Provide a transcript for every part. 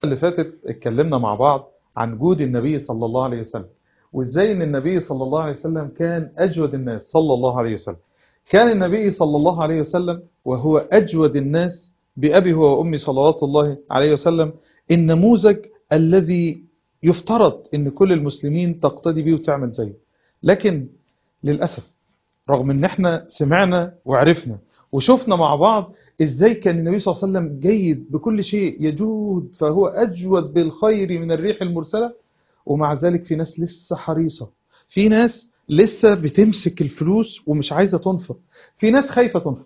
اللي فاتت اتكلمنا مع بعض عن جود النبي صلى الله عليه وسلم وازاي ان النبي صلى الله عليه وسلم كان اجود الناس صلى الله عليه وسلم كان النبي صلى الله عليه وسلم وهو اجود الناس بأبي هو وأمي صلوات الله عليه وسلم النموذج الذي يفترض ان كل المسلمين تقتدي به وتعمل زيه لكن للأسف رغم ان احنا سمعنا وعرفنا وشفنا مع بعض ازاي كان النبي صلى الله عليه وسلم جيد بكل شيء يجود فهو اجود بالخير من الريح المرسلة ومع ذلك في ناس لسه حريصة في ناس لسه بتمسك الفلوس ومش عايزة تنفق في ناس خايفة تنفق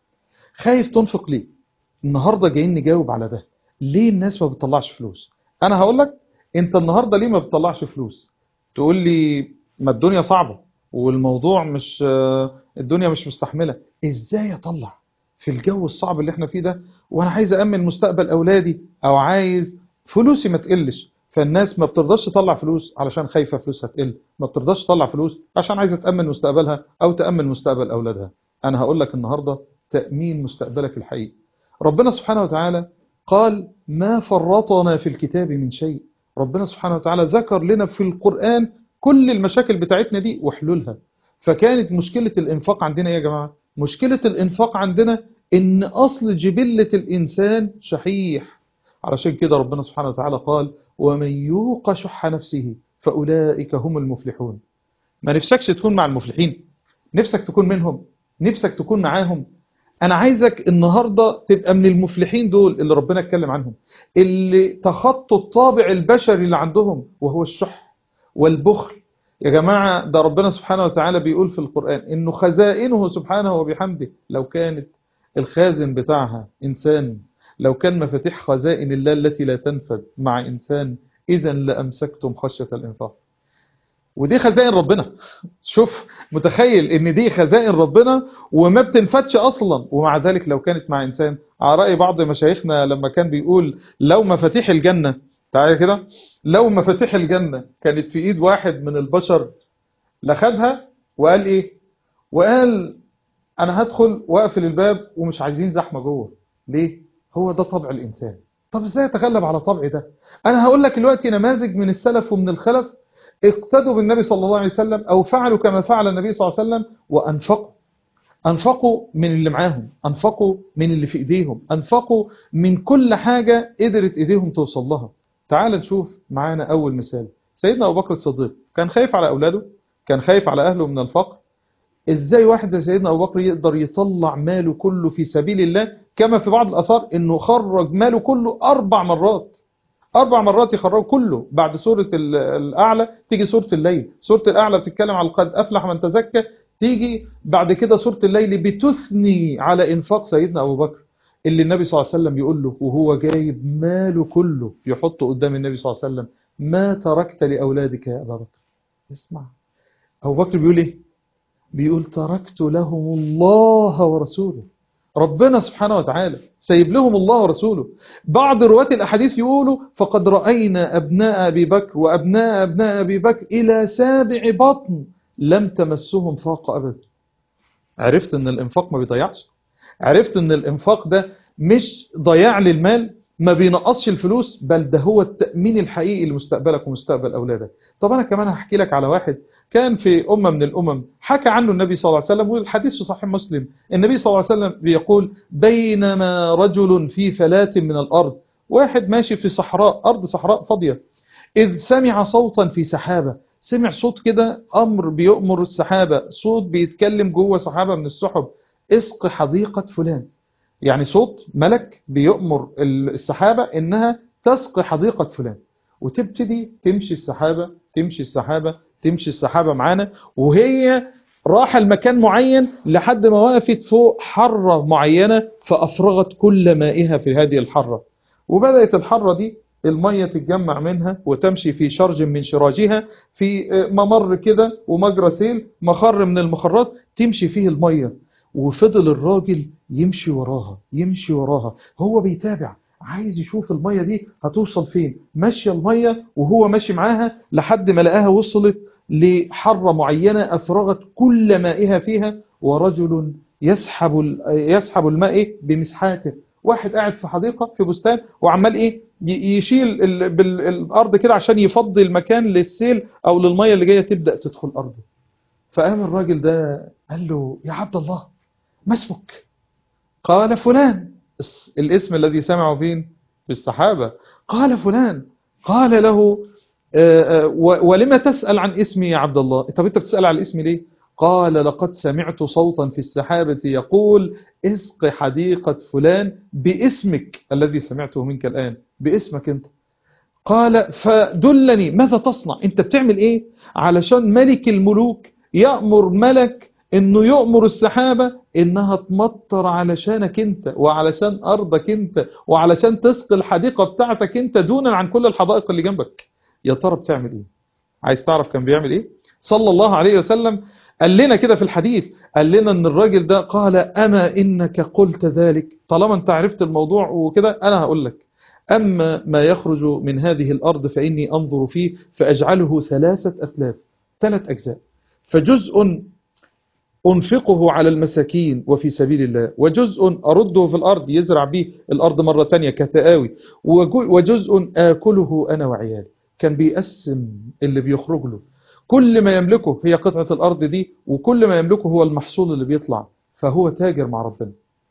خايف تنفق ليه النهاردة جايين نجاوب على ده ليه الناس ما بتطلعش فلوس انا هقول لك انت النهاردة ليه ما بتطلعش فلوس تقول لي ما الدنيا صعبة والموضوع مش الدنيا مش مستحملة ازاي اطلع في الجو الصعب اللي احنا فيه ده وانا عايز أأمن مستقبل اولادي او عايز فلوسي ما تقلش فالناس ما بترضاش تطلع فلوس علشان خايفة فلوسها تقل ما بترضاش تطلع فلوس عشان عايزة تأمن مستقبلها او تأمن مستقبل اولادها انا هقول لك النهاردة تأمين مستقبلك الحقيقي ربنا سبحانه وتعالى قال ما فرطنا في الكتاب من شيء ربنا سبحانه وتعالى ذكر لنا في القرآن كل المشاكل بتاعتنا دي وحلولها فكانت مشكلة الإنفاق عندنا يا جماعة مشكلة الإنفاق عندنا إن أصل جبلة الإنسان شحيح علشان كده ربنا سبحانه وتعالى قال ومن يوق شح نفسه فأولئك هم المفلحون ما نفسكش تكون مع المفلحين نفسك تكون منهم نفسك تكون معاهم أنا عايزك النهاردة تبقى من المفلحين دول اللي ربنا اتكلم عنهم اللي تخطوا الطابع البشري اللي عندهم وهو الشح والبخل يا جماعة ده ربنا سبحانه وتعالى بيقول في القرآن إنه خزائنه سبحانه وبحمده لو كانت الخازن بتاعها إنسان لو كان مفاتيح خزائن الله التي لا تنفذ مع إنسان إذا لأمسكتم خشية الإنفاق ودي خزائن ربنا شوف متخيل ان دي خزائن ربنا وما بتنفتش اصلا ومع ذلك لو كانت مع انسان على رأي بعض مشايخنا لما كان بيقول لو مفاتيح الجنة تعالى كده لو مفاتيح الجنة كانت في ايد واحد من البشر لخدها وقال ايه وقال انا هدخل واقفل الباب ومش عايزين زحمة جوه ليه هو ده طبع الانسان طب ازاي اتغلب على طبعي ده انا هقول لك دلوقتي نماذج من السلف ومن الخلف اقتدوا بالنبي صلى الله عليه وسلم أو فعلوا كما فعل النبي صلى الله عليه وسلم وأنفقوا أنفقوا من اللي معاهم أنفقوا من اللي في إيديهم أنفقوا من كل حاجة قدرت إيديهم توصل لها تعال نشوف معانا أول مثال سيدنا أبو بكر الصديق كان خايف على أولاده كان خايف على أهله من الفقر إزاي واحد زي سيدنا أبو بكر يقدر يطلع ماله كله في سبيل الله كما في بعض الأثار إنه خرج ماله كله أربع مرات أربع مرات يخرجوا كله بعد سورة الأعلى تيجي سورة الليل سورة الأعلى بتتكلم على قد أفلح من تزكى تيجي بعد كده سورة الليل بتثني على إنفاق سيدنا أبو بكر اللي النبي صلى الله عليه وسلم يقول له وهو جايب ماله كله يحطه قدام النبي صلى الله عليه وسلم ما تركت لأولادك يا أبا بكر اسمع أبو بكر بيقول إيه بيقول تركت لهم الله ورسوله ربنا سبحانه وتعالى سيب لهم الله ورسوله بعض رواة الأحاديث يقولوا فقد رأينا أبناء أبي بكر وأبناء أبناء أبي بكر إلى سابع بطن لم تمسهم فاق أبدا عرفت أن الإنفاق ما بيضيعش عرفت أن الإنفاق ده مش ضياع للمال ما بينقصش الفلوس بل ده هو التأمين الحقيقي لمستقبلك ومستقبل أولادك طب أنا كمان هحكي لك على واحد كان في أمة من الأمم حكى عنه النبي صلى الله عليه وسلم والحديث في صحيح مسلم النبي صلى الله عليه وسلم بيقول بينما رجل في فلاة من الأرض واحد ماشي في صحراء أرض صحراء فاضية إذ سمع صوتا في سحابة سمع صوت كده أمر بيؤمر السحابة صوت بيتكلم جوه سحابة من السحب اسق حديقة فلان يعني صوت ملك بيؤمر السحابة إنها تسقي حديقة فلان وتبتدي تمشي السحابة تمشي السحابة تمشي السحابة معانا وهي راح المكان معين لحد ما وقفت فوق حرة معينة فأفرغت كل مائها في هذه الحرة وبدأت الحرة دي المية تتجمع منها وتمشي في شرج من شراجها في ممر كده ومجرى سيل مخر من المخرات تمشي فيه المية وفضل الراجل يمشي وراها يمشي وراها هو بيتابع عايز يشوف المية دي هتوصل فين ماشية المية وهو ماشي معاها لحد ما لقاها وصلت لحرة معينة أفرغت كل مائها فيها ورجل يسحب يسحب الماء بمسحاته واحد قاعد في حديقة في بستان وعمال ايه ي- يشيل ال- بال- الارض كده عشان يفضي المكان للسيل او للمية اللي جاية تبدأ تدخل ارضه فقام الراجل ده قال له يا عبد الله ما اسمك قال فلان الس- الاسم الذي سمعه فين بالصحابة قال فلان قال له آه، آه، و- ولم تسأل عن اسمي يا عبد الله طب انت بتسأل عن اسمي ليه قال لقد سمعت صوتا في السحابة يقول اسق حديقة فلان باسمك الذي سمعته منك الآن باسمك انت قال فدلني ماذا تصنع انت بتعمل ايه علشان ملك الملوك يأمر ملك انه يأمر السحابة انها تمطر علشانك انت وعلشان ارضك انت وعلشان تسقي الحديقة بتاعتك انت دونا عن كل الحدائق اللي جنبك يا ترى بتعمل ايه عايز تعرف كان بيعمل ايه صلى الله عليه وسلم قال لنا كده في الحديث قال لنا ان الراجل ده قال اما انك قلت ذلك طالما انت عرفت الموضوع وكده انا هقول لك أما ما يخرج من هذه الأرض فإني أنظر فيه فأجعله ثلاثة أثلاث ثلاث أجزاء فجزء أنفقه على المساكين وفي سبيل الله وجزء أرده في الأرض يزرع به الأرض مرة تانية كثآوي وجو- وجزء آكله أنا وعيالي كان بيقسم اللي بيخرج له كل ما يملكه هي قطعة الأرض دي وكل ما يملكه هو المحصول اللي بيطلع فهو تاجر مع ربنا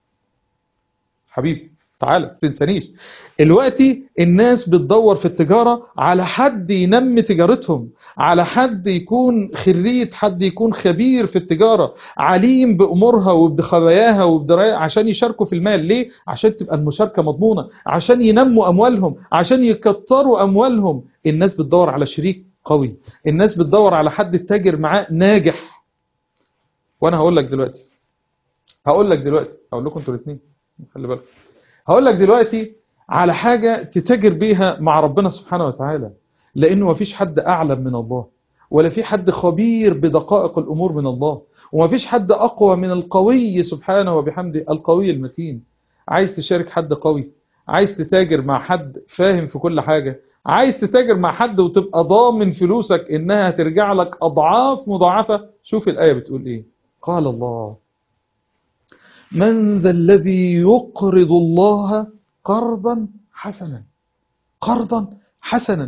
حبيبي تعالى تنسانيش دلوقتي الناس بتدور في التجارة على حد ينمي تجارتهم على حد يكون خريج حد يكون خبير في التجارة عليم بأمورها وبخباياها وبدراية عشان يشاركوا في المال ليه؟ عشان تبقى المشاركة مضمونة عشان ينموا أموالهم عشان يكتروا أموالهم الناس بتدور على شريك قوي الناس بتدور على حد التاجر معاه ناجح وأنا هقول لك دلوقتي هقول لك دلوقتي هقول لكم انتوا الاثنين خلي بالك هقول لك دلوقتي على حاجة تتاجر بيها مع ربنا سبحانه وتعالى لأنه مفيش حد أعلم من الله ولا في حد خبير بدقائق الأمور من الله ومفيش حد أقوى من القوي سبحانه وبحمده القوي المتين عايز تشارك حد قوي عايز تتاجر مع حد فاهم في كل حاجة عايز تتاجر مع حد وتبقى ضامن فلوسك إنها ترجع لك أضعاف مضاعفة شوف الآية بتقول إيه قال الله من ذا الذي يقرض الله قرضا حسنا قرضا حسنا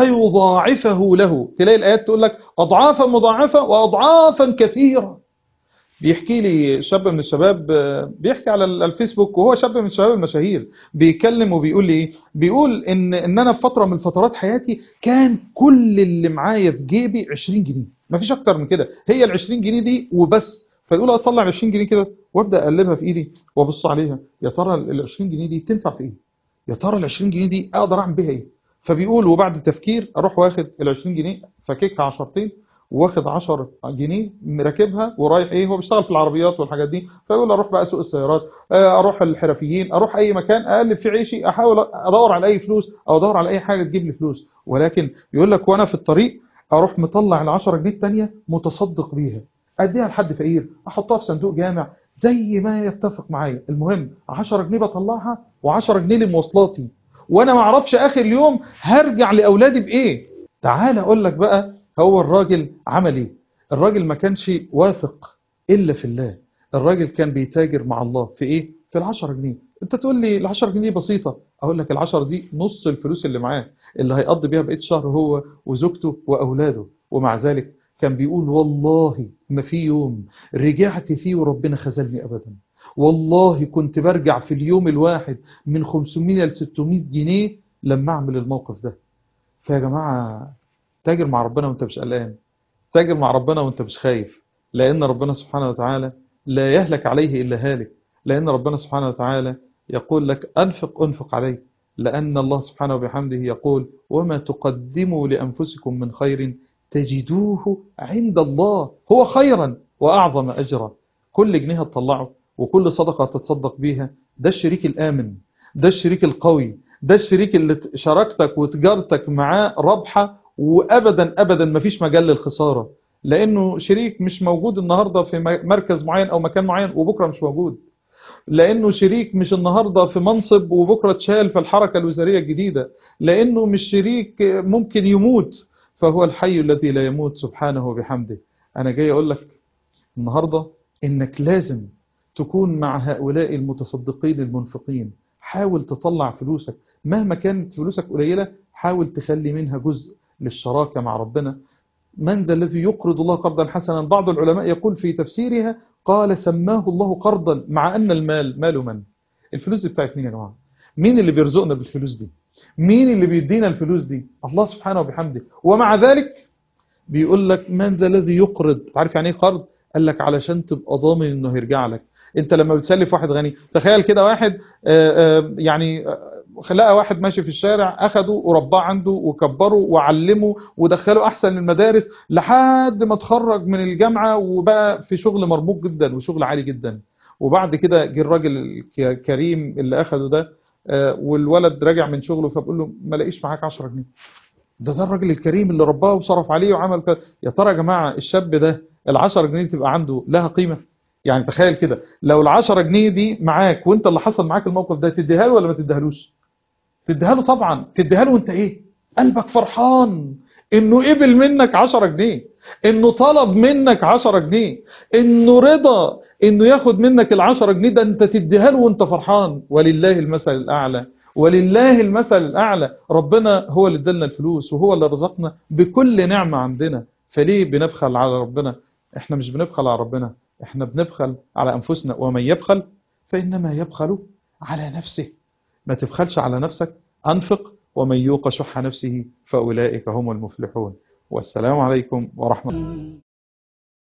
فيضاعفه له تلاقي الآيات تقول لك أضعافا مضاعفة وأضعافا كثيرة بيحكي لي شاب من الشباب آه، بيحكي على ال- الفيسبوك وهو شاب من الشباب المشاهير بيتكلم وبيقول لي ايه بيقول ان ان انا في فتره من فترات حياتي كان كل اللي معايا في جيبي 20 جنيه مفيش اكتر من كده هي ال 20 جنيه دي وبس فيقول اطلع ال 20 جنيه كده وابدا اقلبها في ايدي وابص عليها يا ترى ال 20 جنيه دي تنفع في ايه يا ترى ال 20 جنيه دي اقدر اعمل بيها ايه فبيقول وبعد تفكير اروح واخد ال 20 جنيه فكيكها عشرتين واخد 10 جنيه مركبها ورايح ايه هو بيشتغل في العربيات والحاجات دي فيقول اروح بقى سوق السيارات آه، اروح الحرفيين اروح اي مكان اقلب في عيشي احاول ادور على اي فلوس او ادور على اي حاجه تجيب لي فلوس ولكن يقول لك وانا في الطريق اروح مطلع ال 10 جنيه الثانيه متصدق بيها اديها لحد فقير احطها في صندوق جامع زي ما يتفق معايا المهم 10 جنيه بطلعها و10 جنيه لمواصلاتي وانا ما اعرفش اخر يوم هرجع لاولادي بايه تعال اقول لك بقى هو الراجل عمل ايه الراجل ما كانش واثق الا في الله الراجل كان بيتاجر مع الله في ايه في العشرة جنيه انت تقول لي العشرة جنيه بسيطة اقول لك العشرة دي نص الفلوس اللي معاه اللي هيقضي بيها بقية الشهر هو وزوجته واولاده ومع ذلك كان بيقول والله ما في يوم رجعت فيه وربنا خذلني ابدا والله كنت برجع في اليوم الواحد من 500 ل 600 جنيه لما اعمل الموقف ده فيا جماعة تاجر مع ربنا وانت مش قلقان تاجر مع ربنا وانت مش خايف لأن ربنا سبحانه وتعالى لا يهلك عليه إلا هالك لأن ربنا سبحانه وتعالى يقول لك أنفق أنفق عليه لأن الله سبحانه وبحمده يقول وما تقدموا لأنفسكم من خير تجدوه عند الله هو خيرا وأعظم أجرا كل جنيه هتطلعه وكل صدقة تتصدق بيها ده الشريك الآمن ده الشريك القوي ده الشريك اللي شراكتك وتجارتك معاه رابحة وأبدا أبدا مفيش مجال للخسارة لأنه شريك مش موجود النهاردة في مركز معين أو مكان معين وبكرة مش موجود لأنه شريك مش النهاردة في منصب وبكرة تشال في الحركة الوزارية الجديدة لأنه مش شريك ممكن يموت فهو الحي الذي لا يموت سبحانه وبحمده أنا جاي أقول لك النهاردة إنك لازم تكون مع هؤلاء المتصدقين المنفقين حاول تطلع فلوسك مهما كانت فلوسك قليلة حاول تخلي منها جزء للشراكة مع ربنا من ذا الذي يقرض الله قرضا حسنا بعض العلماء يقول في تفسيرها قال سماه الله قرضا مع أن المال مال من الفلوس دي بتاعت مين يا جماعة مين اللي بيرزقنا بالفلوس دي مين اللي بيدينا الفلوس دي الله سبحانه وبحمده ومع ذلك بيقول لك من ذا الذي يقرض تعرف يعني ايه قرض قال لك علشان تبقى ضامن انه هيرجع لك انت لما بتسلف واحد غني تخيل كده واحد آآ آآ يعني لقى واحد ماشي في الشارع اخده ورباه عنده وكبره وعلمه ودخله احسن المدارس لحد ما اتخرج من الجامعة وبقى في شغل مرموق جدا وشغل عالي جدا وبعد كده جه الراجل الكريم اللي اخده ده والولد راجع من شغله فبقول له ما لاقيش معاك 10 جنيه ده ده الراجل الكريم اللي رباه وصرف عليه وعمل كده يا ترى يا جماعه الشاب ده ال10 جنيه تبقى عنده لها قيمه يعني تخيل كده لو ال10 جنيه دي معاك وانت اللي حصل معاك الموقف ده تديها له ولا ما تديهالوش تديها له طبعا تديها له وانت ايه قلبك فرحان انه قبل منك 10 جنيه انه طلب منك 10 جنيه انه رضى انه ياخد منك ال10 جنيه ده انت تديها له وانت فرحان ولله المثل الاعلى ولله المثل الأعلى ربنا هو اللي ادالنا الفلوس وهو اللي رزقنا بكل نعمة عندنا فليه بنبخل على ربنا احنا مش بنبخل على ربنا احنا بنبخل على أنفسنا ومن يبخل فإنما يبخل على نفسه ما تبخلش على نفسك أنفق ومن يوق شح نفسه فأولئك هم المفلحون والسلام عليكم ورحمة الله